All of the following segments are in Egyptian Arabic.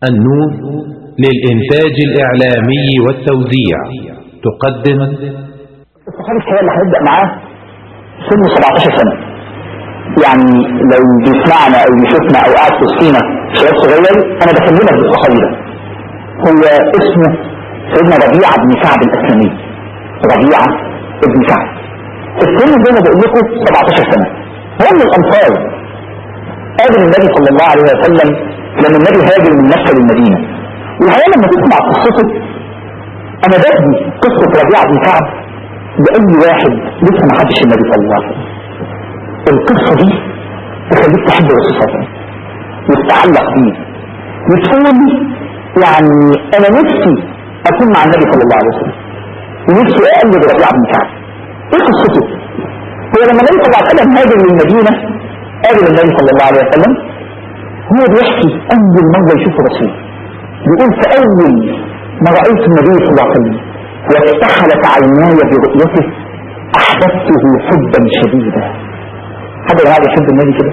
النور للإنتاج الإعلامي والتوزيع تقدم الصحابي الحقيقة اللي هنبدأ معاه سنه 17 سنة يعني لو بيسمعنا أو بيشوفنا أو قاعد في وسطينا شباب صغير أنا بكلمك بالصحابي ده هو اسمه سيدنا ربيعة بن كعب الأسلمي ربيعة بن كعب السن زي ما بقول لكم 17 سنة هو من الأنصار قابل النبي صلى الله عليه وسلم لما النبي هاجر من مكة للمدينة والحقيقة لما تسمع قصته أنا بدي قصة ربيعة بن كعب لأي واحد لسه ما حدش النبي صلى الله عليه وسلم القصة دي تخليك تحب الرسول صلى الله عليه وسلم وتتعلق بيه وتقول يعني أنا نفسي أكون مع النبي صلى الله عليه وسلم ونفسي أقلد ربيعة بن كعب إيه قصته؟ هو لما النبي صلى الله عليه وسلم هاجر للمدينة قابل النبي صلى الله عليه وسلم هو بيحكي أول مرة يشوف الرسول بيقول فأول ما رأيت النبي صلى الله عليه وسلم وافتحلت عيناي برؤيته أحببته حبا شديدا حد قاعد يحب النبي كده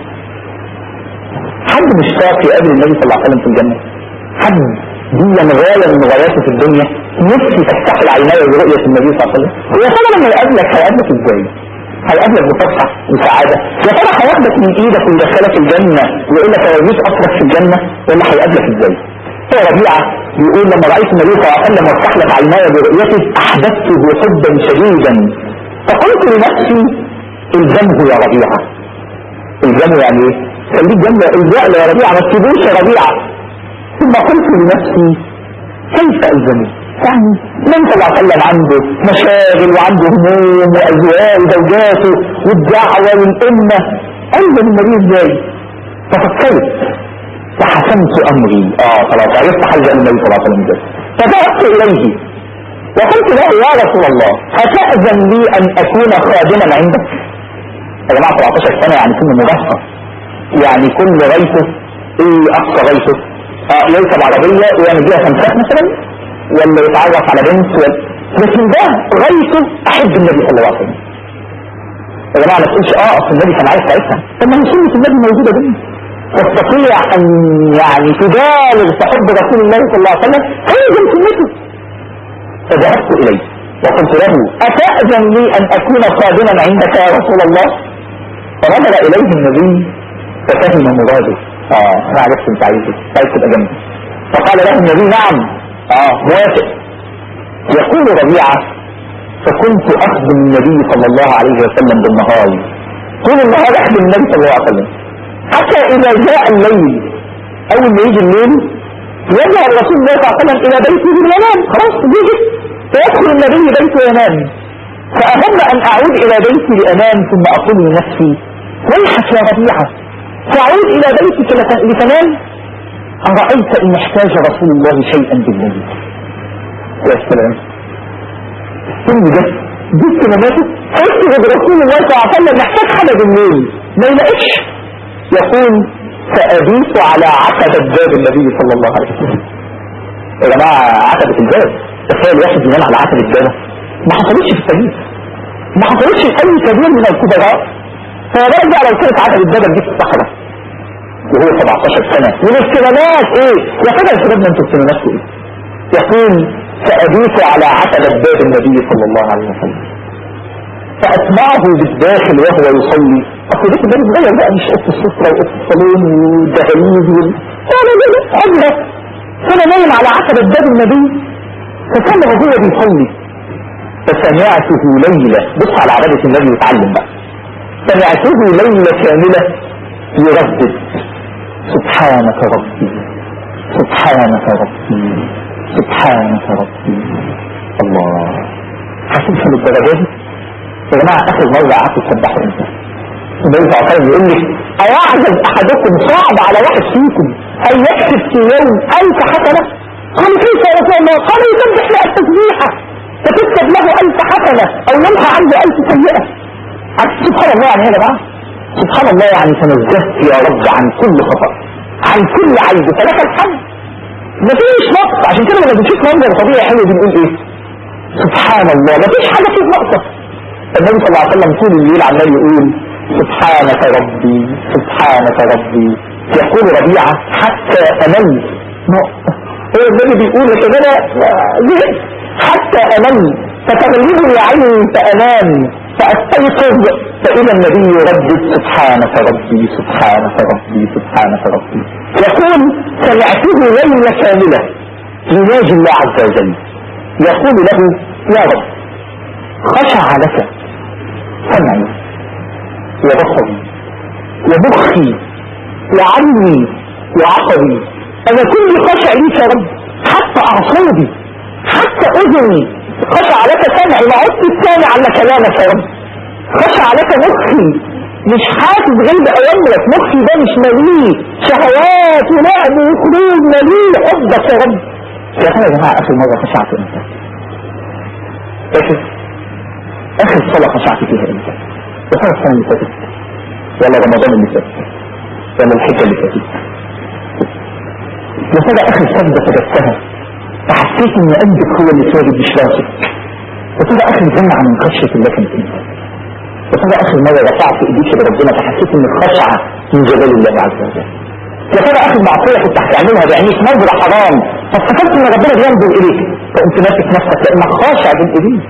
حد مشتاق يقابل النبي صلى الله عليه وسلم في الجنة حد دي من غاية من غاياته في الدنيا نفسي تفتحل عيناي برؤية النبي صلى الله عليه وسلم هو ترى لما يقابلك هيقابلك ازاي هيقابلك بفرحة وسعادة يا ترى هياخدك من ايدك ويدخلك الجنة ويقول لك اوريك اصلك في الجنة ولا هيقابلك ازاي هو ربيعة يقول لما رأيت النبي صلى الله عليه وسلم وافتح لك عيناي برؤيته احببته حبا شديدا فقلت لنفسي الزمه يا ربيعة الزمه يعني ايه خليك جنب الزعل يا ربيعة ما تسيبوش يا ربيعة ثم قلت لنفسي كيف الزمه يعني من صلى الله عليه وسلم عنده مشاغل وعنده هموم وأزواج وزوجاته والدعوة والأمة ألزم النبي ازاي ففكرت فحسمت أمري اه خلاص عرفت حاجة النبي صلى الله عليه وسلم ازاي فذهبت إليه وقلت له يا رسول الله أتأذن لي أن أكون خادما عندك يا جماعة 17 سنة يعني سن مراهقة يعني كل غيثه ايه أقصى غيثه اه يركب عربية ويعمل بيها خمسات مثلا ولا يتعرف على بنت ولا لكن ده غيثه أحب النبي صلى الله عليه وسلم يا جماعة ما تقولش اه أصل النبي كان عايز ساعتها طب ما هي سنة النبي موجودة دي تستطيع أن يعني تبالغ في حب رسول الله صلى الله عليه وسلم هي دي سنته فذهبت إليه وقلت له أتأذن لي أن أكون خادما عندك يا رسول الله فنظر إليه النبي ففهم مراده اه انا عرفت انت عايز ايه عايز تبقى جنبي فقال له النبي نعم اه موافق يقول ربيعة فكنت اخدم النبي صلى الله عليه وسلم بالنهار طول النهار اخدم النبي صلى الله عليه وسلم حتى اذا جاء الليل اول ما يجي الليل يرجع الرسول الله صلى الله عليه وسلم الى بيته ينام خلاص يجي فيدخل النبي بيته ينام فأهم أن أعود إلى بيتي لأنام ثم أقول لنفسي ويحك يا ربيعة تعود إلى بيتك لتنام أرأيت إن احتاج رسول الله شيئا بالليل يا سلام السن ده دي كلماته أسرد رسول الله صلى الله عليه وسلم محتاج حاجة بالليل ما يلاقيش يقول سأبيت على عتبة باب النبي صلى الله عليه وسلم يا جماعة عتبة الباب تخيل واحد ينام على عتبة بابه ما حصلتش في التاريخ ما حصلتش في أي كبير من الكبراء فيرجع لو كانت عتبة بابك دي في الصحراء وهو 17 سنة والاهتمامات ايه يا كده اهتمامنا انتوا اهتماماتكم ايه يقول سأبيت على عتبة باب النبي صلى الله عليه وسلم فأسمعه بالداخل وهو يصلي أصل ده كده صغير بقى مش قصة السفرة وقصة الصالون والدهاليز وال لا لا لا لا عمره فأنا نايم على عتبة باب النبي فكان هو بيصلي فسمعته ليلة بص على عبادة النبي وتعلم بقى سمعته ليلة كاملة يردد سبحانك ربي سبحانك ربي سبحانك ربي الله حسيت للدرجة دي يا جماعة آخر مرة قعدت تسبحوا امتى؟ النبي صلى الله عليه وسلم يقول لي أيعجز أحدكم صعب على واحد فيكم أن يكتب في يوم ألف حسنة؟ قال كيف يا رسول الله؟ قال يسبح لها التسبيحة فتكتب له ألف حسنة أو يمحى عنه ألف سيئة سبحان الله يعني يا جماعة سبحان الله يعني تنزهت يا رب عن كل خطأ عن كل عيب فلك الحمد مفيش نقص عشان كده لما بنشوف منظر طبيعي حلو بنقول ايه سبحان الله مفيش حاجة فيه نقصة النبي صلى الله عليه وسلم طول الليل عمال يقول سبحانك ربي سبحانك ربي يقول ربيعة حتى أمل هو النبي بيقول لكن انا زهقت حتى انام فتغلبني عيني فانام فاستيقظ فالى النبي يردد سبحانك ربي سبحانك ربي سبحانك ربي يقول سمعته ليله كامله يناجي الله عز وجل يقول له يا رب خشع لك سمعي وبصري ومخي وعلمي وعصبي انا كل خشع ليك يا رب حتى اعصابي حتى اذني خشع لك سمعي ما عدت سامع على كلامك يا رب خشع لك مخي مش حاسس غير اوامرك مخي ده مش مليء شهوات ولعب وخروج مليء حبك يا رب يا ترى يا جماعه اخر مره خشعت امتى؟ فاكر؟ اخر صلاه خشعت فيها امتى؟ يا ترى السنه اللي فاتت ولا رمضان اللي فات ولا الحجه اللي فاتت يا ترى اخر سجده سجدتها فحسيت ان قلبك هو اللي ساجد مش راسك يا ترى اخر جمعه من خشيه الله كانت امتى؟ يا ترى اخر مره رفعت ايديك لربنا فحسيت ان الخشعه من جلال الله عز وجل يا ترى اخر معصيه كنت هتعملها بعينيك نظره حرام فافتكرت ان ربنا بينظر اليك فقمت ماسك نفسك لانك خاشع بين ايديك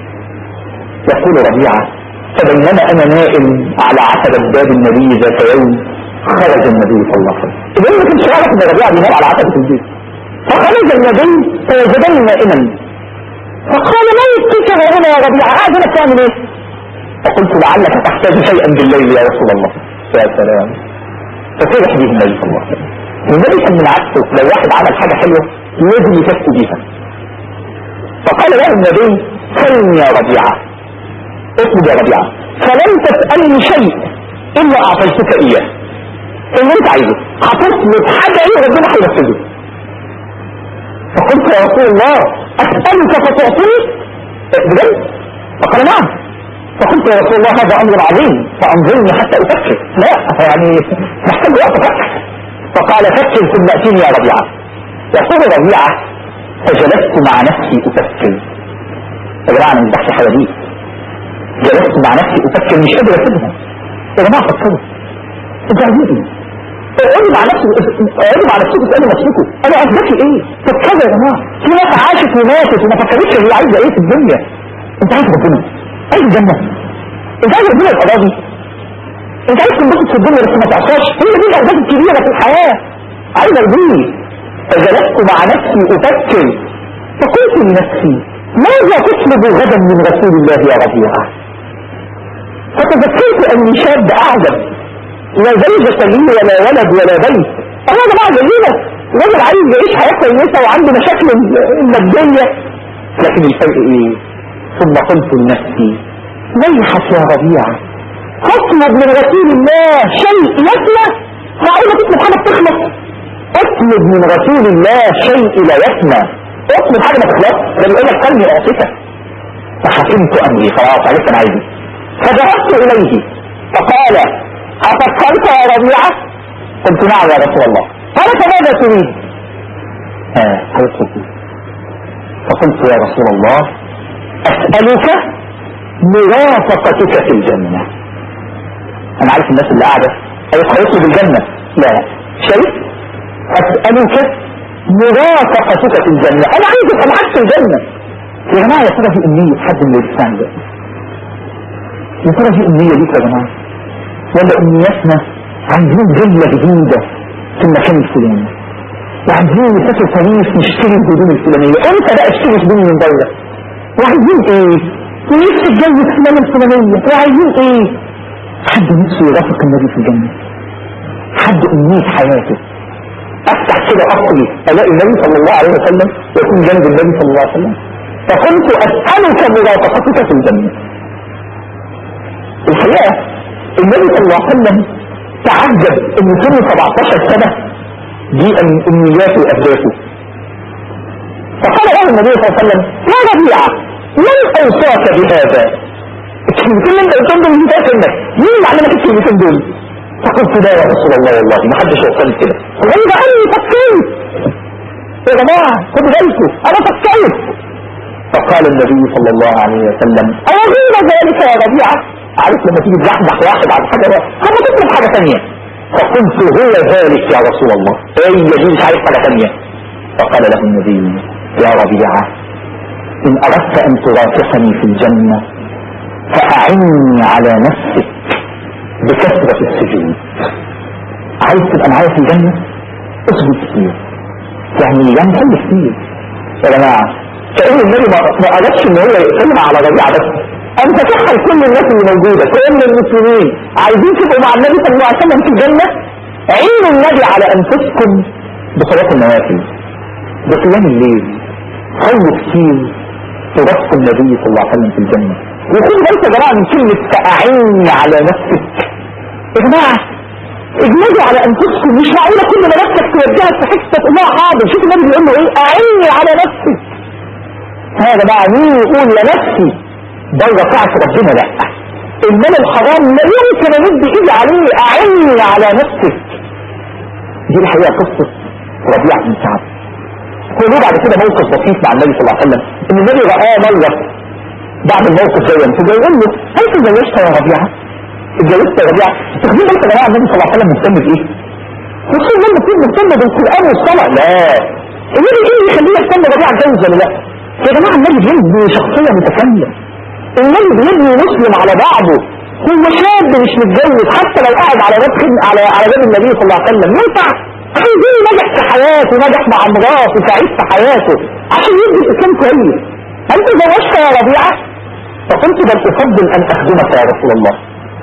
يقول ربيعه فبينما انا نائم على عتبه باب النبي ذات يوم خرج النبي صلى الله عليه وسلم اذا ما كنتش عارف ان ربيعه بينام على عتبه البيت فخرج النبي فوجدني نائما فقال ما يبكيك هنا يا ربيعه قاعد هنا تعمل ايه؟ فقلت لعلك تحتاج شيئا بالليل يا رسول الله يا سلام ففرح به النبي صلى الله عليه وسلم النبي كان من عكسه لو واحد عمل حاجه حلوه لازم يكفي بيها فقال له النبي سلم يا ربيعه اطلب يا ربيعه فلم تسالني شيء الا اعطيتك اياه اللي انت عايزه هتطلب حاجه ايه ربنا هينفذه فقلت يا رسول الله اسالك فتعطيني بجد فقال نعم فقلت يا رسول الله هذا امر عظيم فانظرني حتى افكر لا يعني محتاج وقت افكر فقال فكر ثم اتيني يا ربيعه يقول ربيعه فجلست مع نفسي افكر يا جماعه انا مش بحكي حواديت جلست مع نفسي افكر مش قادر اسيبها يا جماعه فكروا انتوا عايزين ايه؟ اقعدوا مع نفسكم اقعدوا مع نفسكم اسالوا نفسكم انا قصدي ايه؟ فكروا يا جماعه في ناس عاشت وماتت وما فكرتش هي عايزه ايه في الدنيا انت عايز ربنا عايز الجنه انت عايز ربنا يبقى راضي انت عايز تنبسط في الدنيا بس ما تعصاش هي دي الاهداف الكبيره في الحياه عايز ارضيه فجلست مع نفسي افكر فقلت لنفسي ماذا تطلب غدا من رسول الله يا ربيعه فتذكرت اني شاب اعجب لا زوجة لي ولا ولد ولا بيت انا ده بعد ليلة راجل عايز يعيش حياة كويسة وعنده مشاكل المادية لكن الفرق ايه ثم قلت لنفسي ويحك يا ربيعة اطلب من رسول الله شيء يفنى معقولة تطلب حاجة تخلص اطلب من رسول الله شيء لا يفنى اطلب حاجة ما تخلص ده بيقول لك كلمي اعطيك فحكمت امري خلاص عرفت انا عايز فذهبت اليه فقال أفكرت يا ربيعة قلت نعم يا رسول الله قال فماذا تريد آه هيطلب فقلت يا رسول الله أسألك مرافقتك في الجنة أنا عارف الناس اللي قاعدة هيطلب الجنة لا شيء أسألك مرافقتك في الجنة أنا عايز أبقى معاك في الجنة يا جماعة يا ترى في أمنية حد من الإنسان ده يا ترى في أمنية ليك يا جماعة ولا امنياتنا عايزين جملة جديدة في المكان الفلاني وعايزين نسافر باريس نشتري الهدوم الفلانية امتى بقى اشتري هدوم من دولة وعايزين ايه ونفسي اتجوز فلان الفلانية وعايزين ايه حد نفسه يرافق النبي في الجنة حد امنية حياته افتح كده اصلي الاقي النبي صلى الله عليه وسلم ويكون جنب النبي صلى الله عليه وسلم فقلت اسألك مرافقتك في الجنة الحقيقة النبي صلى الله عليه وسلم تعجب ان سن 17 سنة دي من امنياته واهدافه فقال له النبي صلى الله عليه وسلم يا ربيعة من اوصاك بهذا الكلمتين اللي انت قلتهم دول من سنك مين اللي علمك الكلمتين دول فقلت لا يا رسول الله والله ما حدش وصلني كده غير عني فكرت يا جماعة خدوا بالكم انا فكرت فقال النبي صلى الله عليه وسلم او غير ذلك يا ربيعة عارف لما تيجي تزحزح واحد على حاجة هم تطلب حاجة ثانية فقلت هو ذلك يا رسول الله هي دي مش عارف حاجة ثانية فقال له النبي يا ربيعة إن أردت أن ترافقني في الجنة فأعني على نفسك بكثرة السجود عايز تبقى معايا في الجنة اسجد كتير يعني يعني حل كتير يا جماعة كأن النبي ما قالش ان هو يتكلم على ربيعة بس انت تحل كل الناس اللي موجودة كل المسلمين عايزين تبقوا مع النبي صلى الله عليه وسلم في الجنة عينوا النبي على انفسكم بصلاة النوافل بصيام الليل صلوا كتير ترفق النبي صلى الله عليه وسلم في الجنة وخدوا بالك يا جماعة من كلمة فأعيني على نفسك يا جماعة اجمدوا على انفسكم مش معقولة كل ما نفسك توجهك في حته تقول لها حاضر شوف النبي بيقول له ايه اعيني على نفسك هذا بقى مين يقول لنفسي بره طاعة ربنا لا انما الحرام لا يمكن امد ايدي عليه اعيني على نفسك دي الحقيقة قصة ربيع بن سعد هو له بعد كده موقف بسيط مع النبي صلى الله عليه وسلم ان النبي رآه مرة بعد الموقف ده فبيقول له هل تزوجت يا ربيعة؟ اتجوزت يا ربيعة تخدين بالك يا جماعة النبي صلى الله عليه وسلم مهتم بايه؟ رسول الله المفروض مهتم بالقرآن والصلاة لا النبي ايه اللي يخليه يهتم بربيعة اتجوز ولا لا؟ يا جماعة النبي بيبني شخصية متكاملة النبي بيبني مسلم على بعضه هو شاب مش متجوز حتى لو قاعد على باب على على باب النبي صلى الله عليه وسلم ينفع عايزين نجح في حياته نجح مع مراته سعيد في حياته عشان يدي الاسلام كويس انت زوجت يا ربيعة فقلت بل افضل ان اخدمك يا رسول الله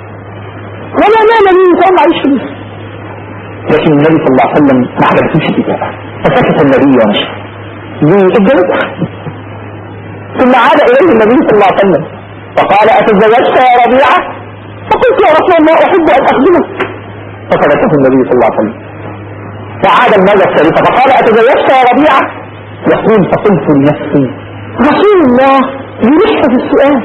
ولا مال لي فهم معيش فلوس لكن النبي صلى الله عليه وسلم ما عجبتوش الإجابة فسكت النبي ومشى ليه الجنة ثم عاد إليه النبي صلى الله عليه وسلم فقال أتزوجت يا ربيعة فقلت يا رسول الله أحب أن أخدمك فسكته النبي صلى الله عليه وسلم فعاد المرة الثالثة فقال أتزوجت يا ربيعة يقول فقلت لنفسي رسول الله يلح في السؤال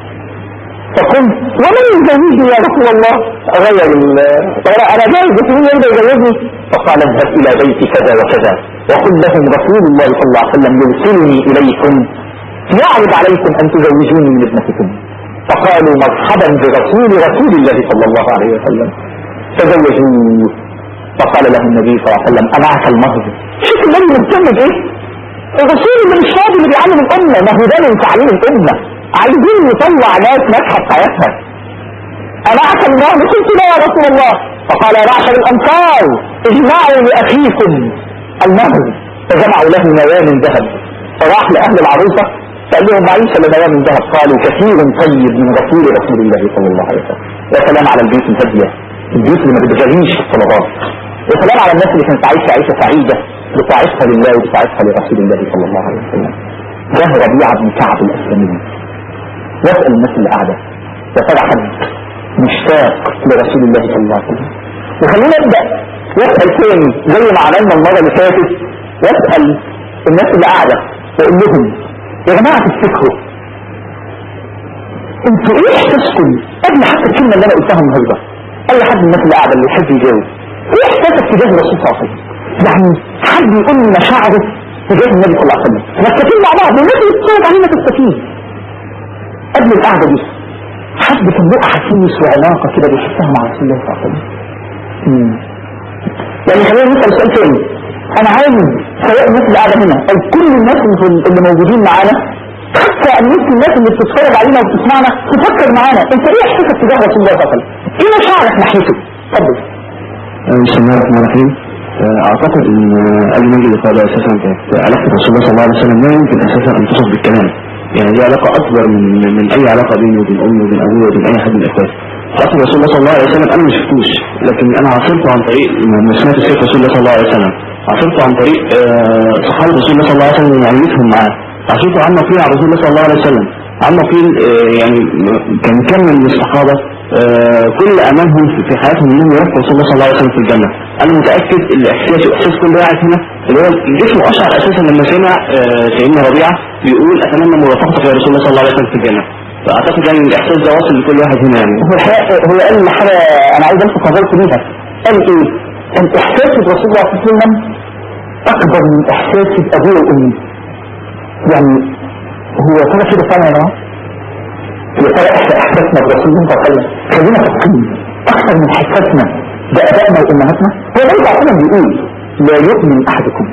فقلت ومن يزوجني يا رسول الله غير انا جاي بس مين يقدر يزوجني فقال اذهب الى بيت كذا وكذا وقل لهم رسول الله صلى الله عليه وسلم يرسلني اليكم يعرض عليكم ان تزوجوني من ابنتكم فقالوا مرحبا برسول رسول الله صلى الله عليه وسلم تزوجوه فقال له النبي صلى الله عليه وسلم امعك المهر شوف النبي مهتم بايه الرسول اللي مش فاضي اللي بيعلم الامه ما هو ده من تعليم الامه عايزين نطلع ناس ناجحه في حياتها أمعك الله قلت لا يا رسول الله فقال يا معشر الأنصار اجمعوا لأخيكم المهر فجمعوا له نواه من ذهب فراح لأهل العروسة فقال لهم معيش لنواه من ذهب قالوا كثير طيب من رسول رسول الله صلى الله عليه وسلم يا سلام على البيوت الهادية البيوت اللي ما بتجريش في الطلبات يا سلام على الناس اللي كانت عايشة عيشة سعيدة بطاعتها لله وبطاعتها لرسول الله صلى الله عليه وسلم ده ربيعة بن كعب الأسلمي واسأل الناس اللي قاعدة يا ترى حد مشتاق لرسول الله صلى الله عليه وسلم وخلينا نبدأ واسأل تاني زي ما عملنا المرة اللي فاتت واسأل الناس اللي قاعدة واقول لهم يا جماعة تفتكروا انتوا ايه احساسكم قبل حتى الكلمة اللي انا قلتها النهارده اي حد من الناس اللي قاعدة اللي يحب يجاوب ايه احساسك تجاه الرسول صلى الله عليه وسلم يعني حد يقول لي مشاعره تجاه النبي صلى الله عليه وسلم مستفيد مع بعض والناس اللي بتتفرج علينا تستفيد قبل القعدة دي حد كان له احاسيس وعلاقة كده بيحسها مع رسول الله صلى الله عليه وسلم يعني خلينا نسأل سؤال تاني انا عايز سواء الناس اللي قاعدة هنا او كل الناس اللي موجودين معانا حتى الناس الناس اللي بتتفرج علينا وبتسمعنا تفكر معانا انت ايه احساسك تجاه رسول الله صلى الله عليه وسلم ايه مشاعرك ناحيته اتفضل بسم الله الرحمن الرحيم اعتقد ان قبل ما اجي الافاده اساسا كانت علاقه رسول الله صلى الله عليه وسلم لا يمكن اساسا ان توصف بالكلام يعني دي علاقه اكبر من من اي علاقه بيني وبين امي وبين ابويا وبين اي حد من الاخوات علاقه رسول الله صلى الله عليه وسلم انا ما شفتوش لكن انا عاصرته عن طريق ما سمعت سيره رسول الله صلى الله عليه وسلم عاصرته عن طريق آه، صحابه رسول الله صلى الله عليه وسلم ومعاملتهم معاه عاصرته عن نقيل عن رسول الله صلى الله عليه وسلم عن نقيل آه، يعني كان كم من الصحابه آه، كل املهم في في حياتهم انهم يرفعوا رسول الله صلى الله عليه وسلم في الجنه انا متاكد الاحساس واحساس كل واحد هنا اللي هو جسمه اشعر اساسا لما سمع آه، سيدنا ربيعه بيقول اتمنى مرافقتك يا رسول الله صلى الله عليه وسلم في الجنه فاعتقد يعني الاحساس ده واصل لكل واحد هنا يعني هو الحقيقة هو قال لي حاجة انا عايز الفت نظركم ليها قال ايه كان احساسي برسول الله صلى الله عليه وسلم اكبر من احساسي بابويا وامي يعني هو ترى كده فعلا يا جماعه يا ترى احنا احساسنا برسول الله صلى الله عليه وسلم خلينا فاكرين اكثر من احساسنا بابائنا وامهاتنا هو النبي صلى الله عليه وسلم بيقول لا يؤمن احدكم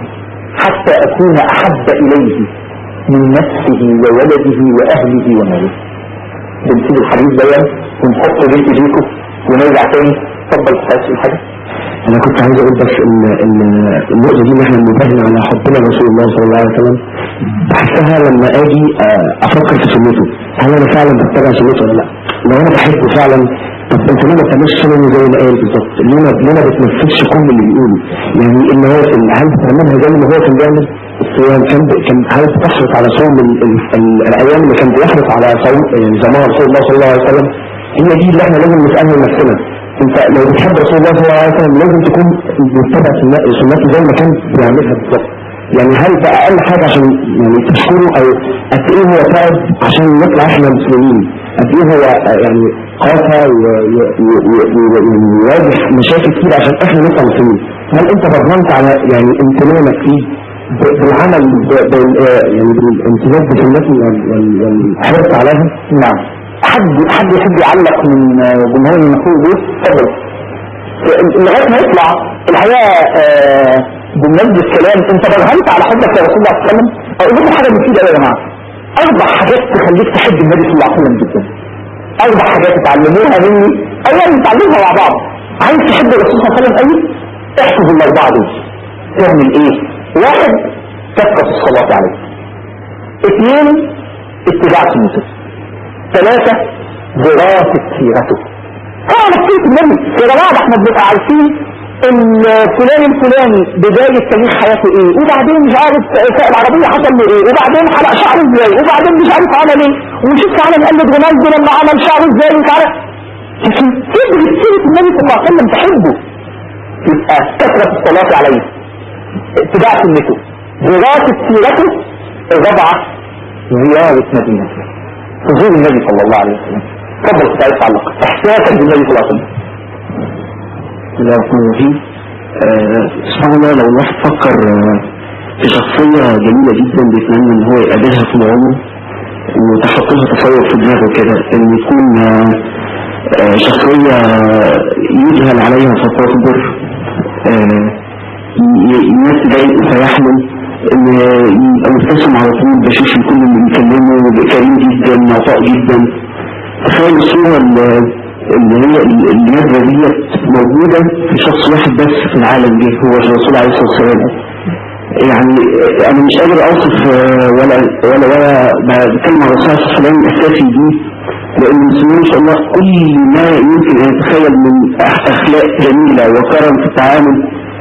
حتى أكون أحب إليه من نفسه وولده وأهله وماله بنسيب الحديث ده ونحط بين ايديكم ونرجع تاني اتفضل تسأل حاجة انا كنت عايز اقول بس ان ان النقطه دي ان احنا بنبهن على حبنا لرسول الله صلى الله عليه وسلم بحسها لما اجي آه، افكر في سنته هل انا فعلا بتبع سنته ولا لا لو انا بحبه فعلا طب انت ليه ما بتعملش سنه زي ما قال بالظبط ليه ما ليه ما بتنفذش كل اللي بيقوله يعني النوافل هل بتعملها زي ما هو كان بيعمل الصيام كان كان هل بتحرص على صوم ال- ال- ال- الايام اللي كان بيحرص على صوم يعني زمان رسول الله صلى الله عليه وسلم هي دي اللي احنا لازم نسالها لنفسنا انت لو بتحب رسول الله صلى الله عليه وسلم لازم تكون متبع سنة- سنته زي ما كان بيعملها بالظبط يعني هل ده اقل حاجه عشان يعني تشكره او قد ايه هو تعب عشان نطلع احنا مسلمين قد ايه هو آه، يعني قاسى و- و- و- و- و- ويواجه مشاكل كتير عشان احنا نطلع مسلمين هل انت برهنت على يعني امتنانك فيه ب- بالعمل ب- بال- آه، يعني بالامتنان بسنته وال- وال- والحرص عليها نعم حد حد يحب يعلق من آه، جمهور المفروض دي اتفضل لغايه ما يطلع الحقيقه آه، بمناسبه الكلام انت برهنت على حبك يا رسول الله صلى الله عليه وسلم اقول لكم حاجه مفيده قوي يا جماعه اربع حاجات تخليك تحب النبي صلى الله عليه وسلم جدا اربع حاجات تتعلموها مني اولا نتعلمها مع بعض عايز تحب الرسول صلى الله عليه وسلم قوي احفظ الاربعه دول تعمل ايه واحد كثره الصلاه عليه اثنين اتباع سنته ثلاثة دراسة سيرته قال سيرة النبي يا جماعة ده احنا بنبقى عارفين ان فلان الفلاني بداية تاريخ حياته ايه وبعدين مش عارف سائق العربية حصل له ايه وبعدين حلق شعره ازاي وبعدين مش عارف عمل ايه ونشوف تعالى نقلد رونالدو لما عمل شعره ازاي وتعالى لكن تدرس سيرة النبي صلى الله عليه وسلم تحبه يبقى كثرة الصلاة عليه اتباع سنته دراسة سيرته الرابعة زيارة مدينته حضور النبي صلى الله عليه وسلم تفضل كنت عايز تعلق احساسك بالنبي صلى الله عليه وسلم بسم الله الرحمن الرحيم آه، سبحان الله لو الواحد فكر آه، في شخصية جميلة جدا بيتمنى ان هو يقابلها في عمره وتحط لها تصور في دماغه كده ان يكون آه، آه، شخصية يجهل عليها فتصبر آه، ي- الناس تضايقه فيحمل ان يبقى مبتسم على طول بشوف كل اللي بيكلمه كريم جدا عطاء جدا تخيل الصورة اللي اللي هي النبذة ديت موجودة في شخص واحد بس في العالم ده هو الرسول عليه الصلاة والسلام يعني أنا مش قادر أوصف آه، ولا ولا ولا بتكلم عن الرسول عليه الصلاة والسلام الأساسي دي لأن المسلمين إن شاء الله كل ما يمكن أن يتخيل من أخ- أخلاق جميلة وكرم في التعامل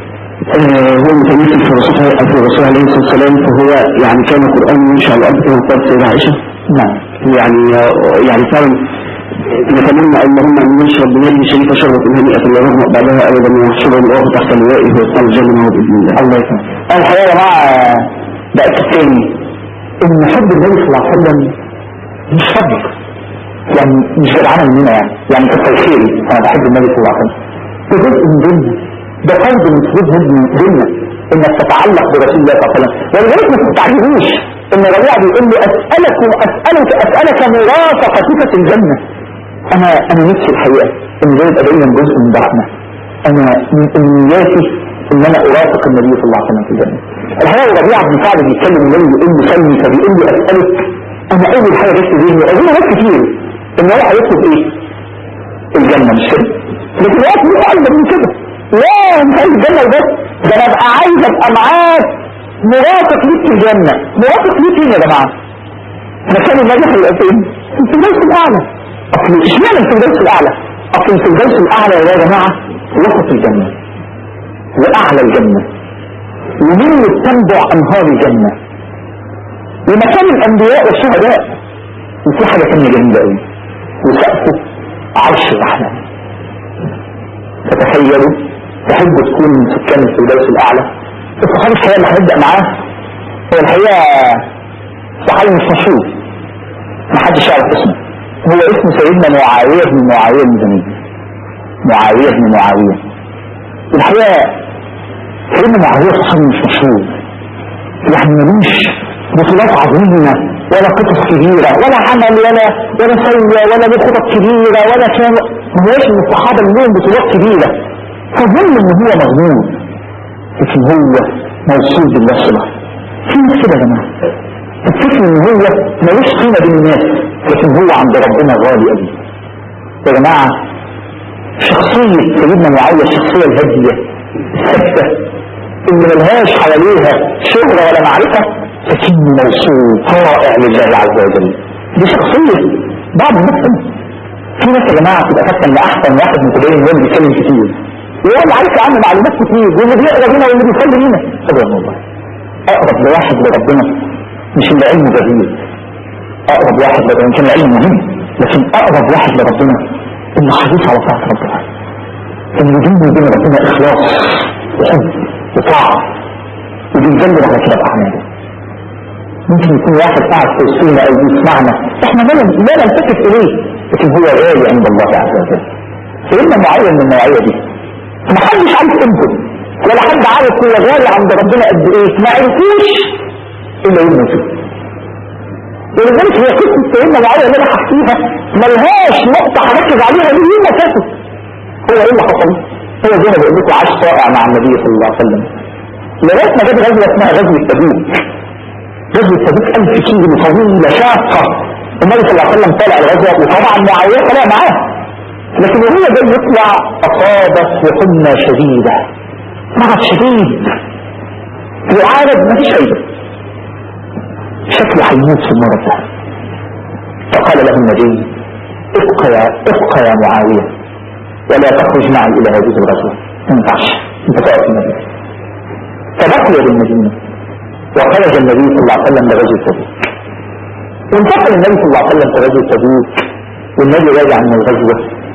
آه، هو متمثل في الرسول في الرسول عليه الصلاة والسلام فهو يعني كان القرآن يمشي على الأرض كما قالت سيدة عائشة نعم يعني يعني فعلا نتمنى اللهم ان نشرب بيده شريفه شربة هنيئة لا نظمأ بعدها ابدا ويحشر الله تحت لوائه ويدخل الجنه باذن الله. الله يسلمك انا الحقيقه يا جماعه بقت الثاني ان حب النبي صلى الله عليه وسلم مش فضل يعني مش جدعانه مننا يعني يعني كتر خيري انا بحب النبي صلى الله عليه وسلم ده جزء من ديننا ده فرد من فروض ديننا انك تتعلق برسول الله صلى الله عليه وسلم ولذلك ما تستعجبوش ان ربيع بيقول لي اسالك اسالك اسالك مرافقتك في الجنه انا انا نفسي الحقيقه ان ده يبقى دايما جزء من رحمه انا من امنياتي ان انا ارافق النبي صلى الله عليه وسلم في الجنه الحقيقه ربيعه بن سعد بيتكلم النبي بيقول له سلمي فبيقول لي اسالك انا اول حاجه جت في ذهني اظن ناس كتير ان هو هيطلب ايه؟ الجنه مش كده؟ لكن هو في اكبر من كده لا مش عايز الجنه وبس ده انا ابقى عايز ابقى معاك مرافق ليك في الجنه مرافق ليك فين يا جماعه؟ مكان النبي هيبقى فين؟ في الفردوس الاعلى اصل اشمعنى الفردوس الاعلى؟ اصل الفردوس الاعلى يا جماعه وسط الجنه واعلى الجنه ومنه تنبع انهار الجنه ومكان الانبياء والشهداء وفي حاجه ثانيه جميله قوي وسقفه عرش الرحمن فتخيلوا تحبوا تكون من سكان الفردوس الاعلى الصحابي الحقيقه اللي هنبدا معاه هو الحقيقه صحابي مش مشهور ما حدش يعرف اسمه هو اسمه سيدنا معاويه بن معاويه المزني معاويه بن معاويه الحقيقه سيدنا معاويه صحابي مش مشهور يعني ملوش بطولات عظيمه ولا قصص كبيره ولا عمل ولا ولا سوى ولا له خطط كبيره ولا كان ما هوش من الصحابه اللي لهم بطولات كبيره فظن ان هو مغمور لكن هو موصول بالله صلة في ناس كده يا جماعة تفتكر ان هو ملوش قيمة بين الناس لكن هو عند ربنا غالي قوي يا جماعة شخصية سيدنا معاوية الشخصية الهادية الثابتة اللي ملهاش حواليها شهرة ولا معرفة لكنه موصول طائع لله عز وجل دي شخصية بعض الناس كده. في ناس يا جماعة تبقى فاكرة ان احسن واحد متدين هو اللي بيتكلم كتير وهو عارف عنه معلومات كتير واللي بيقرا بينا واللي بيصلي بينا سبحان الله اقرب لواحد لربنا مش اللي علمه جديد اقرب واحد لربنا يمكن العلم مهم لكن اقرب واحد لربنا انه حريص على طاعة ربنا انه بينه وبين ربنا اخلاص وحب وطاعة وبيتجلد على كده باعماله ممكن يكون واحد قاعد في وسطنا او بيسمعنا احنا ما لم- لا نلتفت اليه لكن هو غالي عند الله عز وجل سيدنا معين من النوعية دي ما حدش عارف قيمته ولا حد عارف هو غالي عند ربنا قد ايه ما عرفوش الا يوم موته ولذلك هي قصة سيدنا معاوية اللي انا حكيها ملهاش نقطة هركز عليها ليه يوم اساسه هو ايه اللي حصل؟ هو زي ما بقول لكم عاش طائع مع النبي صلى الله عليه وسلم لغاية ما جت غزوة اسمها غزوة تبوك غزوة تبوك ألف كيلو طويلة شاقة النبي صلى الله عليه وسلم طالع الغزوة وطبعا معاوية طلع معاه لكن وهو جاي يطلع أصابت بحمى شديدة مرض شديد يعالج ما فيش فايدة شكله هيموت في المرض ده فقال له النبي ابقى يا ابقى يا معاوية ولا تخرج معي إلى هذه الغزوة ما ينفعش انت تقف في المدينة فبقي بالمدينة وخرج النبي صلى الله عليه وسلم لغزوة تبوك وانتقل النبي صلى الله عليه وسلم في غزوة تبوك والنبي راجع من الغزوة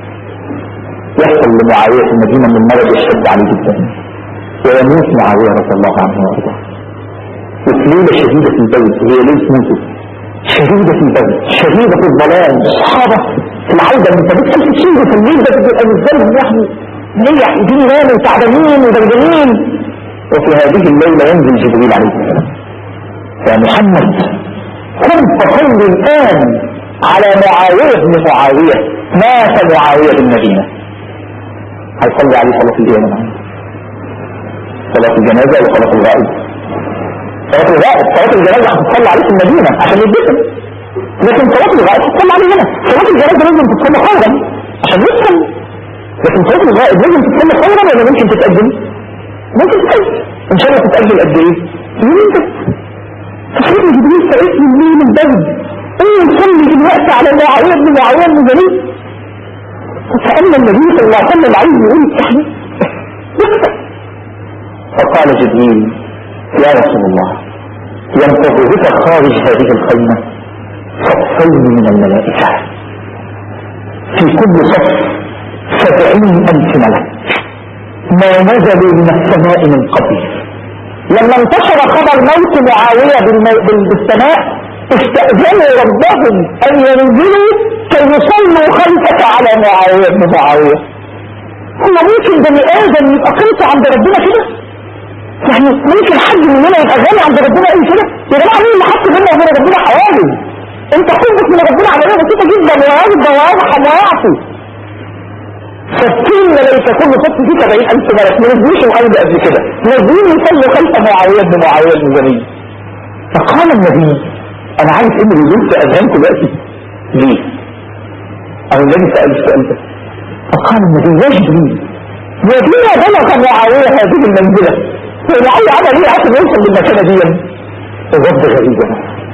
يحصل لمعاوية في المدينة من مرض يشتد عليه جدا ويموت معاوية رضي الله عنه وارضاه وفي ليلة شديدة في البيت هي ليلة موته شديدة في البيت شديدة في الظلام الصحابة في العودة من تبوك ألف كيلو في الليل ده بيبقى بالنسبة لهم يعني ليه عايزين يناموا وتعبانين وبردانين وفي هذه الليلة ينزل جبريل عليه السلام يا محمد قم فصل الآن على معاوية بن معاوية مات معاوية بالمدينة هيصلي عليه صلاة الجنازة معانا صلاة الجنازة وصلاة الغائب صلاة الغائب صلاة الجنازة هتصلي عليه في المدينة عشان يدفن لكن صلاة الغائب هتصلي عليه هنا صلاة الجنازة لازم تتصلي فورا عشان يدفن لكن صلاة الغائب لازم تتصلي فورا ولا ممكن تتقدم؟ ممكن تتأجل ان شاء الله تتأجل قد ايه؟ يومين بس فسيدنا جبريل سألت من مين البلد ايه نصلي دلوقتي على معاوية بن معاوية بن جليل فسألنا النبي صلى الله عليه وسلم عايز يقول احنا لسه فقال جبريل يا رسول الله ينتظرك خارج هذه الخيمة صفين من الملائكة في كل صف سبعين ألف ملك ما نزلوا من السماء من قبل لما انتشر خبر موت معاوية بالمو... بال- بالسماء استأذنوا ربهم أن ينزلوا كي يصلوا خلفك على معاوية بن معاوية هو ممكن بني آدم يبقى قيمته عند ربنا كده يعني ممكن حد مننا يبقى غالي عند ربنا قوي كده يا جماعة مين اللي حط بيننا وبين ربنا حوالي انت حبك من ربنا عملية بسيطة جدا وواجبة وواضحة وواعفة ستين ملايكة كل صف فيه سبعين ألف ملك ما نزلوش الأرض قبل كده نازلين يصلوا خلف معاوية بن معاوية بن جميل فقال النبي أنا عارف إن الوجود في أذهانكم دلوقتي ليه؟ أو النبي سأل السؤال ده فقال النبي يا جبريل وبما بلغ معاوية هذه المنزلة ومعاوية عمل إيه عشان يوصل للمكانة دي؟ الرب غريبة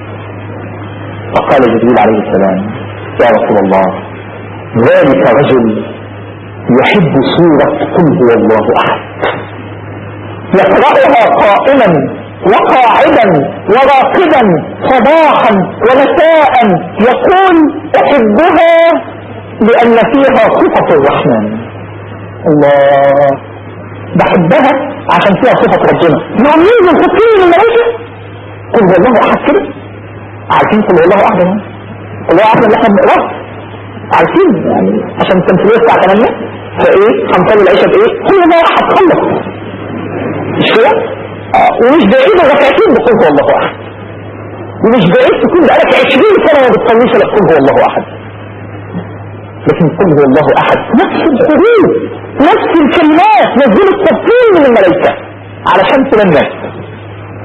فقال جبريل عليه السلام يا رسول الله ذلك رجل يحب سورة قل هو الله أحد يقرأها قائما وقاعدا وراقدا صباحا ومساء يقول أحبها لأن فيها صفة الرحمن الله بحبها عشان فيها صفة ربنا يوم ينزل خطين من الملائكة قل هو الله أحد كده عارفين قل هو الله أحد يعني؟ قل هو أحد اللي احنا بنقراه عارفين يعني عشان التمثيلية الساعة 8 فايه هنصلي العشاء بايه كل ما راح هتخلص مش كده آه. ومش بعيد ركعتين بقول هو الله احد ومش بعيد تكون بقالك 20 سنة ما بتصليش الا قل هو الله احد لكن قل هو الله احد نفس الحروف نفس الكلمات نزلت تفصيل من الملائكة علشان تنام الناس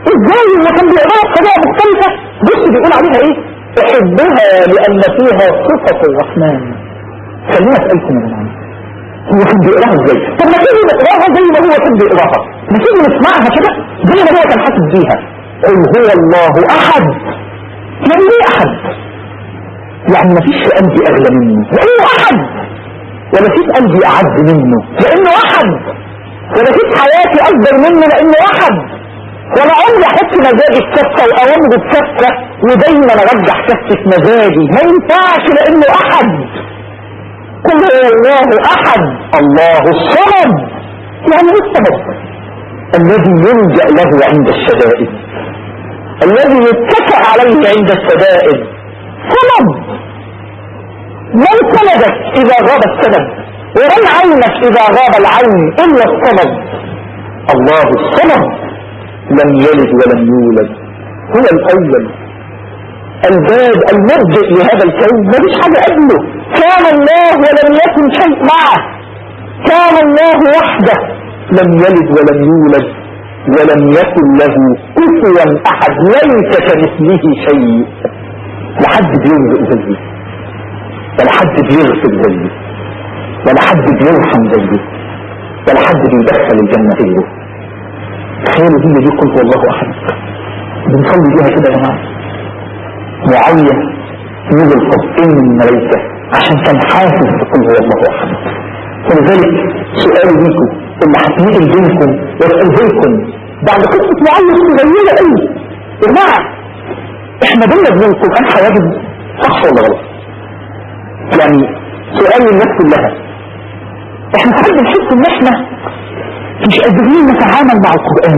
ازاي هو كان بيقراها بطريقه مختلفه بص بيقول عليها ايه احبها لان فيها صفه الرحمن خليني اسالكم يا جماعه هو كان بيقراها ازاي طب ما تيجي نقراها زي ما هو كان بيقراها ما تيجي نسمعها كده زي ما هو كان حاسس بيها قل هو الله احد يعني ايه احد يعني ما فيش في قلبي اغلى منه لانه احد ولا فيش قلبي اعز منه لانه احد ولا فيش حياتي اكبر منه لانه احد ولا عمري احط مزاجي في كفه واوامره في كفه ودايما ارجح كفه مزاجي ما ينفعش لانه احد قل هو الله احد الله الصمد يعني ايه الصمد الذي يلجا له عند الشدائد الذي يتكئ عليه عند الشدائد صمد من سندك اذا غاب السند ومن عينك اذا غاب العين الا الصمد الله الصمد لم يلد ولم يولد هو الاول الباب المرجع لهذا الكون مفيش حاجه قبله كان الله ولم يكن شيء معه كان الله وحده لم يلد ولم يولد ولم يكن له كفوا احد ليس كمثله شيء لحد بيرزق زيه ولا حد بيغفر زيه ولا حد بيرحم زيه ولا حد بيدخل الجنة غيره تخيلوا دي دي قلت والله احد بنصلي بيها كده يا جماعه معاويه نزل صفين من الملائكه عشان كان حاسس بقول هو الله احد ولذلك سؤالي ليكم اللي هتنقل بينكم واساله لكم بعد قصه معاويه صغيره قوي يا جماعه احنا بينا من القران حواجز صح ولا غلط؟ يعني سؤال للناس كلها احنا ساعات بنحس ان احنا مش قادرين نتعامل مع القرآن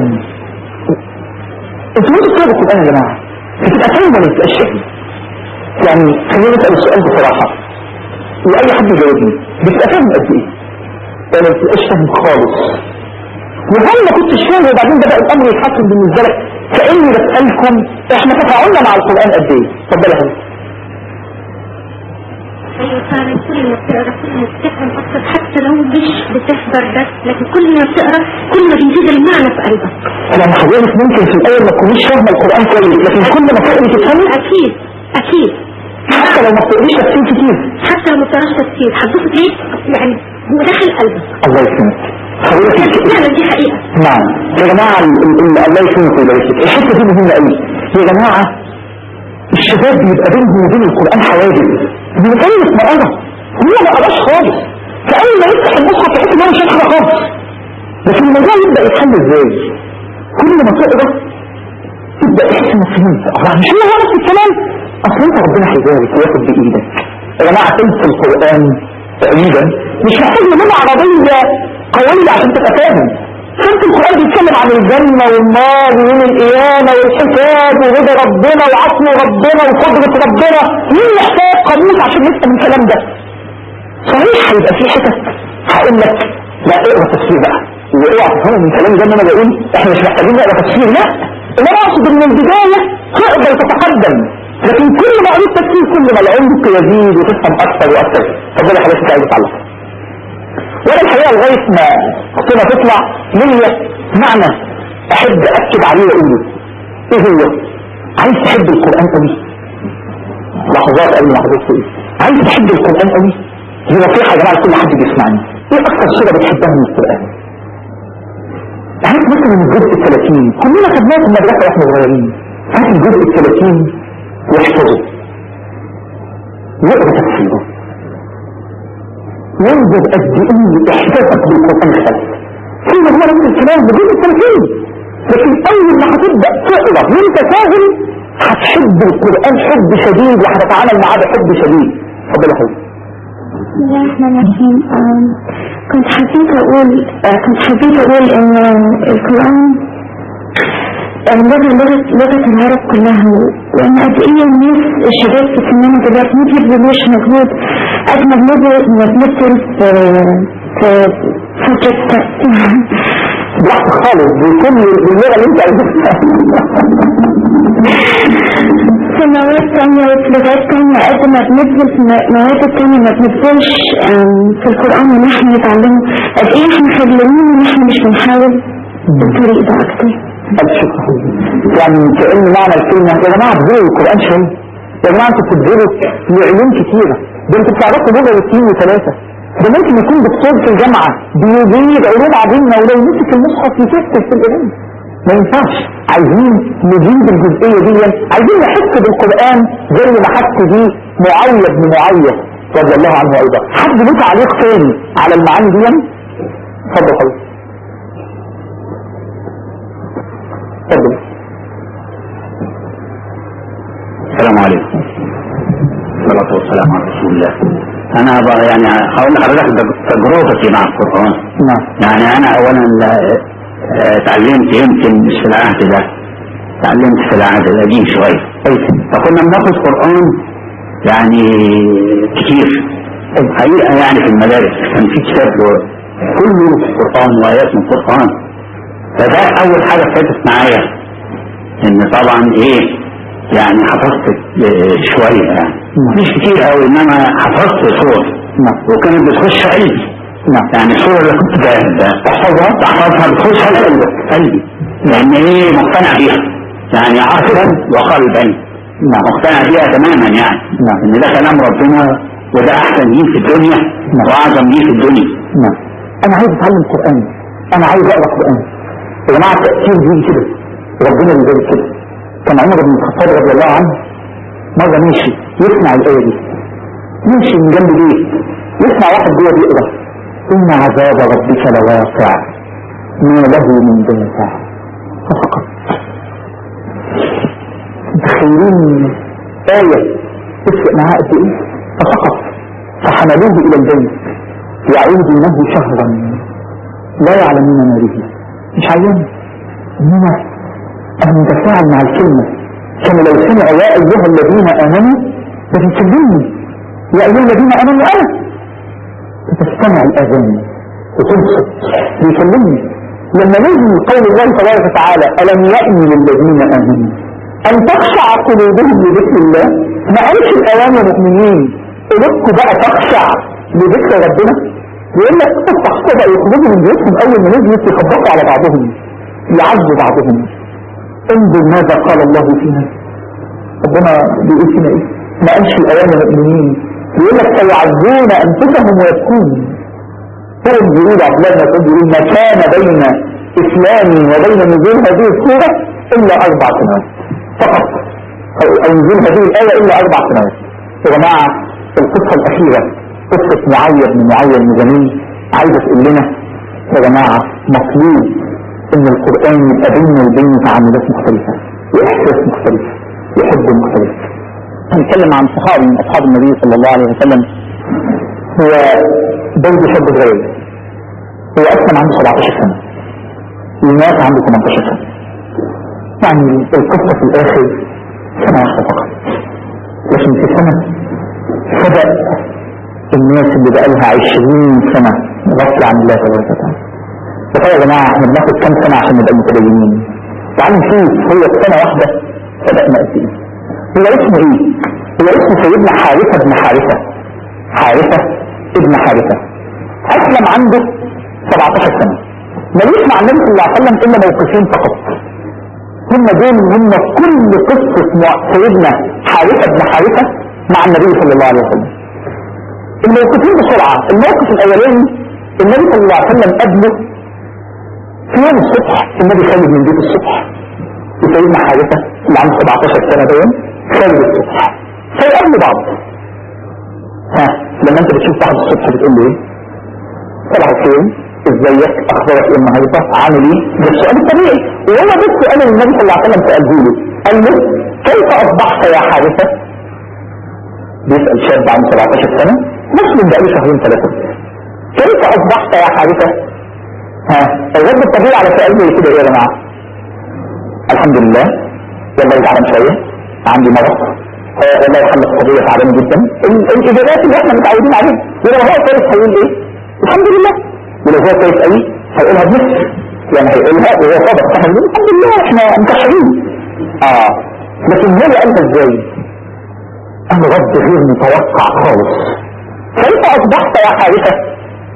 انتوا مش بتقرأوا القرآن يا جماعة بتبقى فاهم ولا بتبقاش فاهم يعني خلينا نسأل السؤال بصراحة وأي حد يجاوبني بتبقى فاهم قد إيه؟ ولا بتبقاش فاهم خالص وهل ما كنتش فاهم وبعدين بدأ الأمر يتحسن بالنسبة لك كأني بسألكم احنا تفاعلنا مع القرآن قد إيه؟ اتفضل يا حبيبي ايوه فعلا كل ما بتقرا كل ما بتفهم اكتر حتى لو مش بتحضر بس لكن كل ما بتقرا كل ما بيزيد المعنى في قلبك يعني حضرتك ممكن في الأول ما تكونيش فاهمة القرآن كويس لكن كل ما تقري تفهمي اكيد اكيد حتى لو ما بتقريش تفسير كتير حتى لو ما بتقراش تفسير هتبص ليه يعني هو داخل قلبك الله يسلمك حضرتك فعلا دي حقيقه نعم يا جماعة ال- ال- الله يسلمك ويبارك فيك الحتة دي مهمة قوي يا جماعة الشباب بيبقى بينهم وبين القرآن حواجز من غير ما قرا هو ما قراش خالص فأول ما يفتح المصحف يحس إن هو مش هيقرا خالص لكن الموضوع يبدأ يتحل ازاي؟ كل ما تقرا تبدأ تحس انك فهمت الله مش هو نفس الكلام اصل انت ربنا هيبارك وياخد بايدك يا جماعة تلت القرآن تقريبا مش محتاج لغة عربية قوية عشان تبقى فاهم تلت القرآن بيتكلم عن الجنة والنار ويوم القيامة والحساب ورضا ربنا وعفو ربنا وقدرة ربنا مين محتاج قاموس عشان يفهم الكلام ده صحيح هيبقى في حتت هقول لك لا اقرا تفسير بقى واوعى تفهموا من كلامي زي ما انا بقول احنا مش محتاجين نقرا تفسير لا انما اقصد ان البدايه تقدر تتقدم لكن كل ما قريت تفسير كل ما العمق يزيد وتفهم اكثر واكثر طب انا حضرتك عايز اتعلم وانا الحقيقه لغايه ما اختنا تطلع ليا معنى احب اكد عليه واقوله ايه هو؟ عايز تحب القران قوي لحظات قبل ما حضرتك ايه عايز تحب القران قوي دي نصيحه يا جماعه لكل حد بيسمعني ايه اكثر سوره بتحبها من القران هات مثلا الجزء ال 30 كلنا خدناه في المدرسه واحنا صغيرين هات الجزء ال 30 واحفظه واقرا تفسيره وانظر قد ايه احساسك بالقران اختلف كل ما هو نفس الكلام بجزء ال 30 لكن اول ما هتبدا تقرا وانت فاهم هتحب القران حب شديد وهتتعامل معاه بحب شديد اتفضل يا حبيبي بسم الله الرحمن الرحيم آم، كنت حبيت أقول آه، كنت حبيت أقول إن القرآن آه، لغة لغة لغة العرب كلها وإن قد إيه الناس الشباب في سننا دلوقتي ما بيبذلوش مجهود قد ما بنبذل ما بنبذل في في فترة براحتك خالص بكل باللغه اللي انت عايزها في مواد تانية وفي لغات تانية قد ما بنبذل في م- مواد التانية ما بنبذلش آم، في القرآن إن احنا نتعلمه قد إيه احنا خجلانين إن احنا مش بنحاول بالطريق ده أكتر ألف شكر يعني كأن معنى الكلمة يا جماعة تبذلوا القرآن شوية يا جماعة انتوا بتبذلوا لعلوم كتيرة ده انتوا بتعرفوا لغة واثنين وثلاثة ده ممكن يكون دكتور في الجامعة بيدير علوم عظيمة ولو مسك المصحف يكتب في العلم ما ينفعش عايزين نجيب الجزئية دي عايزين نحس بالقرآن زي ما حس بيه معاوية بن معاوية رضي الله عنه أيضا حد له تعليق تاني على المعاني دي اتفضل حضرتك اتفضل السلام عليكم الصلاة والسلام على رسول الله أنا بقى يعني هقول لحضرتك تجربتي مع القرآن نعم يعني أنا أولا لا- آه، اتعلمت يمكن مش في العهد ده اتعلمت في العهد القديم شوية فكنا بناخد قرآن يعني كتير الحقيقة يعني في المدارس كان في كتاب له كله قرآن وآيات من القرآن فده أول حاجة فاتت معايا إن طبعا إيه يعني حفظت آه، شوية يعني مش كتير قوي إنما حفظت صور نعم وكانت بتخش قلبي نعم يعني الصورة اللي كنت ب- بحفظها بحفظها بتخش قلبي قلبي لأن إيه مقتنع بيها يعني عقلا وقلبا نعم مقتنع بيها تماما يعني نعم. إن ده كلام ربنا وده أحسن دين في الدنيا نعم. وأعظم دين في الدنيا نعم انا عايز اتعلم قرآن انا عايز اقرا قرآن يا جماعة التأثير دي كده ربنا بيقول كده كان عمر بن الخطاب رضي الله عنه مرة ماشي يسمع الآية دي ماشي من جنب بيت يسمع واحد جوه بيقرا إن عذاب ربك لواقع ما له من دافع فسقط متخيلين آية تفرق معاه قد إيه فسقط فحملوه إلى البيت يعودونه شهرا لا يعلمون ما به مش عيان إنما أن نتفاعل مع الكلمة كما لو سمع يا أيها الذين آمنوا فتسلمني يا أيها الذين آمنوا أنا فتستمع الأذان وتنصت بيكلمني لما نزل قول الله تبارك وتعالى ألم يأني للذين آمنوا أن تخشع قلوبهم لذكر الله ما قالش الأوان يا مؤمنين قلوبكم بقى تخشع لذكر ربنا يقول لك الصحابة بقى يخرجوا من بيوتهم أول ما نزلت يخبطوا على بعضهم يعزوا بعضهم انظر ماذا قال الله فينا ربنا بيقول فينا ايه ما قالش الأوان يا مؤمنين يقول لك سيعزون أنفسهم ويبكون كان بيقول عبد الله بن مسعود بيقول ما كان بين إسلامي وبين نزول هذه السورة إلا أربع سنوات فقط أو أو نزول هذه الآية إلا أربع سنوات يا جماعة القصة الأخيرة قصة معاوية بن معاوية المزني عايزة تقول لنا يا جماعة مطلوب إن القرآن يبقى بيننا وبين تعاملات مختلفة وإحساس مختلف وحب مختلف هنتكلم عن صحابي من أصحاب النبي صلى الله عليه وسلم هو برضه شاب صغير هو أصلا عنده 17 سنة ومات عنده 18 سنة يعني القصة في الآخر سنة واحدة فقط لكن في سنة بدأ الناس اللي بقالها 20 سنة غفلة عن الله تبارك وتعالى تخيل يا جماعة احنا بناخد كام سنة عشان نبقى متدينين تعالوا نشوف هو في سنة واحدة بدأنا قد ايه هو اسمه ايه؟ هو اسمه سيدنا حارثة بن حارثة حارثة ابن حارثة أسلم عنده 17 سنة مليش مع النبي صلى الله عليه وسلم إلا موقفين فقط هم دول هم كل قصة مع- سيدنا حارثة بن حارثة مع النبي صلى الله عليه وسلم الموقفين بسرعة الموقف الأولاني النبي صلى الله عليه وسلم قبله في يوم الصبح النبي خارج من بيت الصبح وسيدنا حارثة اللي عنده 17 سنة دول خارج الصبح فيقابلوا بعض ها لما انت بتشوف واحد الصبح بتقول له ايه صباح الخير ازيك اخبارك ايه النهارده عامل ايه ده السؤال الطبيعي وهو ده السؤال اللي النبي صلى الله عليه وسلم ساله له قال له كيف اصبحت يا حارثه بيسال شاب عنده 17 سنه مسلم بقاله شهرين ثلاثه كيف اصبحت يا حارثه ها الرد الطبيعي على سؤال زي كده ايه يا جماعه الحمد لله يلا يتعلم شويه عندي مرض آه، الله يحل القضيه تعبان جدا ال- الاجابات اللي احنا متعودين عليها ولو هو كويس هيقول ايه الحمد لله ولو هو كويس قوي هيقولها بنفس يعني هيقولها وهو صادق احنا بنقول الحمد لله احنا مكشرين اه لكن هو قالها ازاي قال رد غير متوقع خالص كيف اصبحت يا حارثه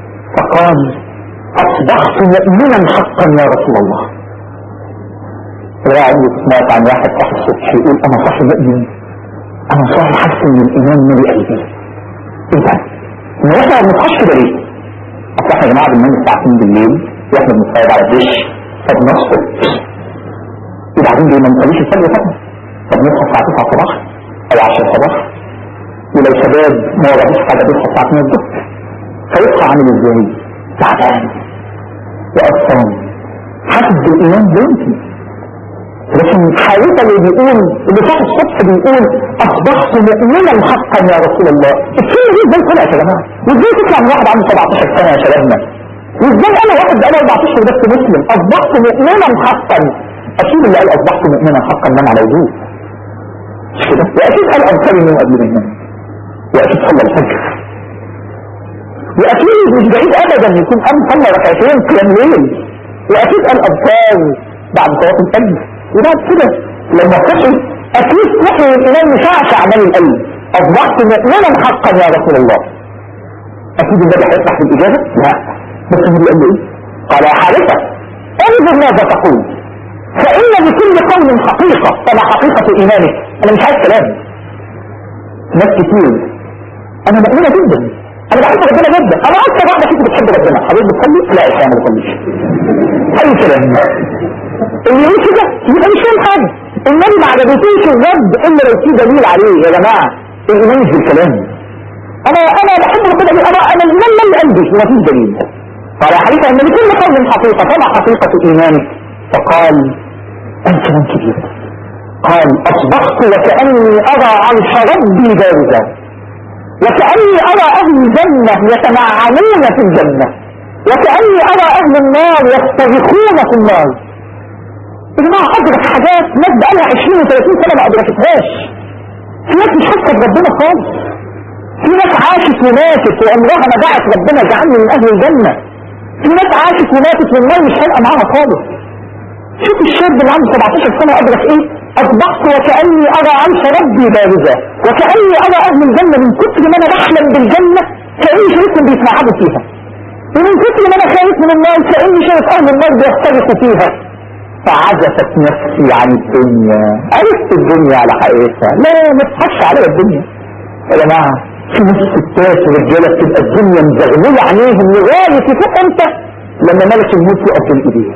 فقال اصبحت مؤمنا حقا يا رسول الله ولا عمري سمعت عن واحد صاحي الصبح يقول انا صاحي مؤمن انا صاحي حاسس ان الايمان مالي قلبي ايه ده؟ ما احنا ما بنصحاش كده ليه؟ اصل احنا يا جماعه بننام الساعه 2 بالليل واحنا بنتفرج على الدش فبنسقط وبعدين ليه ما نصليش الفجر طبعا فبنصحى الساعه 9 صباحا او 10 صباحا ولو شباب ما وراهوش حاجه بيصحى الساعه 2 الظهر فيصحى عامل ازاي؟ تعبان وقرفان حاسس بالايمان بيمكن لكن حقيقة اللي بيقول اللي صاحب الصبح بيقول اصبحت مؤمنا حقا يا رسول الله الكلمة دي ازاي طلعت يا جماعة وازاي تطلع من واحد عنده 17 سنة يا شبابنا وازاي انا واحد بقاله 14 بس مسلم اصبحت مؤمنا حقا اكيد اللي قال اصبحت مؤمنا حقا نام على وجوه مش كده واكيد قال اذكر النوم قبل ما ينام واكيد صلى الفجر واكيد مش بعيد ابدا يكون قام صلى ركعتين قيام ليل واكيد قال اذكار بعد صلاه الفجر وبعد كده لما صحي اكيد صحي الامام مشعشع عمل القلب اصبحت مؤمنا حقا يا رسول الله اكيد النبي هيفتح بالاجابه لا بس النبي قال له ايه قال يا حارثه انظر ماذا تقول فان لكل قول حقيقه فما حقيقه ايمانك انا مش عايز كلام ناس كتير انا مؤمنه جدا انا بحب ربنا جدا انا اكثر واحده فيكم بتحب ربنا حضرتك بتصلي لا يا ما بصليش اي كلام اللي يقول كده يبقى مش فاهم حاجه النبي ما عجبتوش الرد الا لو في دليل عليه يا جماعه الايمان مش بالكلام انا انا بحب ربنا جدا انا انا الايمان من قلبي ومفيش دليل قال يا حبيبي ان لكل قول حقيقه فما حقيقه ايمانك فقال انت كلام كبير قال اصبحت وكاني ارى عرش ربي بارزا وكاني ارى اهل الجنه يتنعمون في الجنه وكاني ارى اهل النار يستغيثون في النار يا جماعه ادرك حاجات ناس بقالها 20 و30 سنه ما ادركتهاش في ناس مش حاسه بربنا خالص في ناس عاشت وماتت وعمرها ما دعت ربنا اجعلني من اهل الجنه في ناس عاشت وماتت والنار مش فارقه معاها خالص شوف الشاب اللي عنده 17 سنه ادرك ايه اصبحت وكاني ارى عرش ربي بارزا وكاني ارى اهل الجنه من كتر ما انا بحلم بالجنه كاني شايفهم بيتمعبوا فيها ومن كتر ما انا خايف من النار كاني شايف اهل النار بيختلفوا فيها فعزفت نفسي عن الدنيا عرفت الدنيا على حقيقتها لا ما تضحكش عليا الدنيا يا جماعه في ناس ستات ورجاله بتبقى الدنيا مزغلله عليهم لغايه فوق انت لما ملك الموت يقف بين ايديه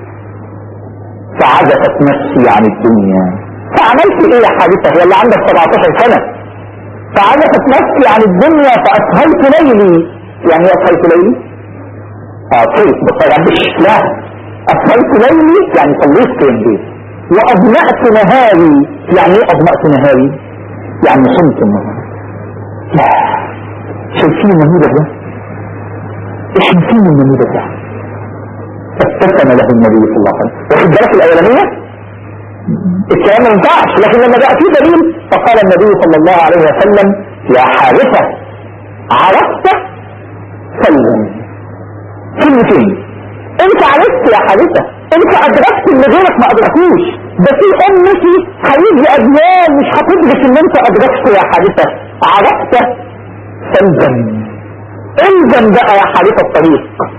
فعزفت نفسي عن الدنيا فعملت ايه يا حادثه هي اللي عندك 17 سنه فعزفت نفسي عن الدنيا فاسهلت ليلي يعني ايه اسهلت ليلي؟ اه كيف بس عندش لا أصلت ليلي يعني صليت قيام ليل وأضمأت نهاري يعني ايه أضمأت نهاري يعني صمت النهار لا شايفين النموذج ده شايفين النموذج ده فابتسم له النبي صلى الله عليه وسلم واخد بالك الأولانية الكلام ما ينفعش لكن لما جاء فيه دليل فقال النبي صلى الله عليه وسلم يا حارثة عرفت سلم كلمتين انت عرفت يا حبيبة انت ادركت اللي غيرك ما ادركوش ده في امتي هيجي اجيال مش هتدرك ان انت ادركته يا حبيبة عرفت فالزم الزم بقى يا حبيبة الطريق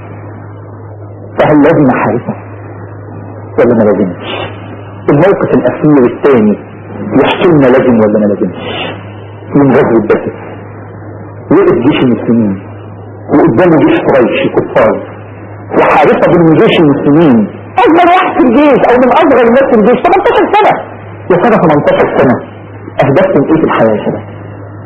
فهل لازم حبيبة ولا ما لازمش الموقف الاخير الثاني يحكي لنا لازم ولا ما لازمش من غزو الدفع وقف جيش المسلمين وقدامه جيش قريش الكفار وحارسة بين جيش المسلمين أصغر واحد في الجيش أو من أصغر الناس في الجيش 18 سنة يا سنة 18 سنة أهدفتم إيه في الحياة يا شباب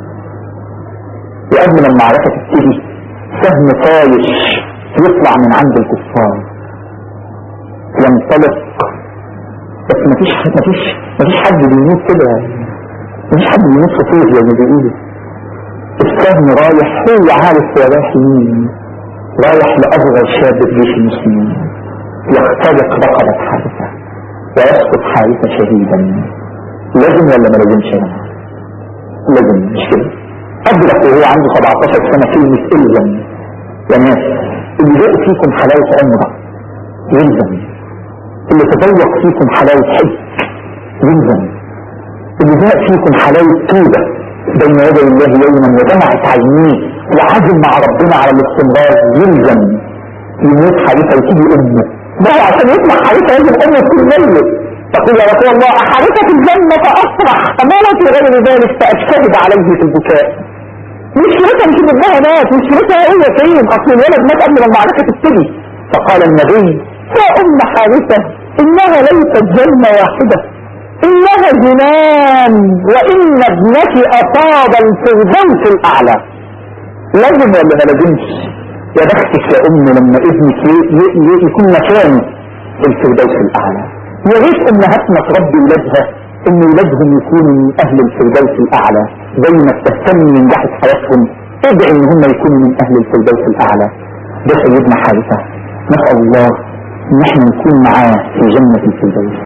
وقبل ما المعركة تبتدي سهم طايش يطلع من عند الكفار ينطلق بس مفيش مفيش مفيش حد بيموت كده مفيش حد بيموت في طول زي ما بيقولوا السهم رايح هو عارف هو رايح يمين رايح لأصغر شاب في جيش المسلمين يخترق رقبة حارثة ويسقط حارثة شهيدا لازم ولا ما لازمش يا جماعة؟ لازم مش كده أدرك وهو عنده 17 سنة كلمة إلزم يا ناس اللي ذاق فيكم حلاوة عمره يلزم اللي تذوق فيكم حلاوة حج يلزم اللي ذاق فيكم حلاوة توبة بين يدي الله يوما ودمعت عينيه وعزم مع ربنا على الاستمرار يلزم يموت حديثة وتيجي امه ما هو عشان يطلع حديثة لازم امه تكون ميت تقول يا رسول الله أحركت الجنة فأفرح أما لا في غير ذلك فأجتهد عليه في البكاء مشكلتها مش ان ابنها مات مشكلتها هي فين اصل الولد مات قبل ما المعركة تبتدي فقال النبي يا ام حارثة انها ليست جنة واحدة انها جنان وان ابنك اصاب الفردوس الاعلى لازم ولا ما لازمش يا بختك يا ام لما ابنك ي- ي- ي- يكون مكانه في الفردوس الاعلى يا ريت امهاتنا تربي ولادها ان ولادهم يكونوا من اهل الفردوس الاعلى زي ما بتهتم بنجاح حياتهم ادعي ان هم يكونوا من اهل الفردوس الاعلى ده سيدنا حارثة نسأل الله ان احنا نكون معاه في جنة الفردوس